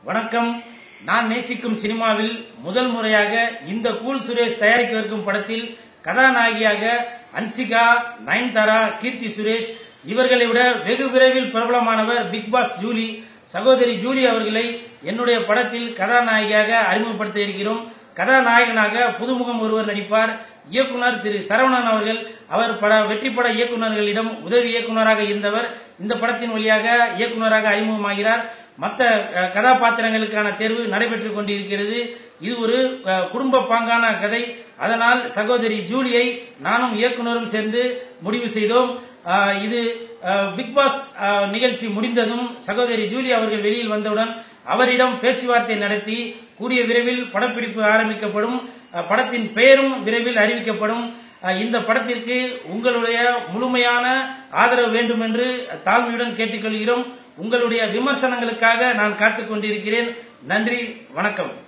வணக்கம் நான் நேசிக்கும் சினிமாவில் முதல் முறையாக இந்த கூல் சுரேஷ் தயாரிக்கவிருக்கும் படத்தில் கதாநாயகியாக அன்சிகா நயன்தாரா கீர்த்தி சுரேஷ் இவர்களை விட வெகு விரைவில் பிரபலமானவர் பிக் பாஸ் ஜூலி சகோதரி ஜூலி அவர்களை என்னுடைய படத்தில் கதாநாயகியாக அறிமுகப்படுத்த இருக்கிறோம் கதாநாயகனாக புதுமுகம் ஒருவர் நடிப்பார் இயக்குனர் திரு சரவணன் அவர்கள் அவர் பட வெற்றி பட இயக்குனர்களிடம் உதவி இயக்குனராக இருந்தவர் இந்த படத்தின் வழியாக இயக்குனராக அறிமுகமாகிறார் மற்ற அஹ், கதாபாத்திரங்களுக்கான தேர்வு நடைபெற்றுக் கொண்டிருக்கிறது இது ஒரு அஹ், குடும்ப பாங்கான கதை அதனால் சகோதரி ஜூலியை நானும் இயக்குனரும் சேர்ந்து முடிவு செய்தோம் அஹ், இது அஹ், பிக் பாஸ் அஹ், நிகழ்ச்சி முடிந்ததும் சகோதரி ஜூலி அவர்கள் வெளியில் வந்தவுடன் அவரிடம் பேச்சுவார்த்தை நடத்தி கூடிய விரைவில் படப்பிடிப்பு ஆரம்பிக்கப்படும் அஹ், படத்தின் பெயரும் விரைவில் அறிவிக்கப்படும் அஹ், இந்த படத்திற்கு உங்களுடைய முழுமையான ஆதரவு வேண்டும் என்று தாழ்மையுடன் கேட்டுக்கொள்கிறோம் உங்களுடைய விமர்சனங்களுக்காக நான் காத்துக் கொண்டிருக்கிறேன் நன்றி வணக்கம்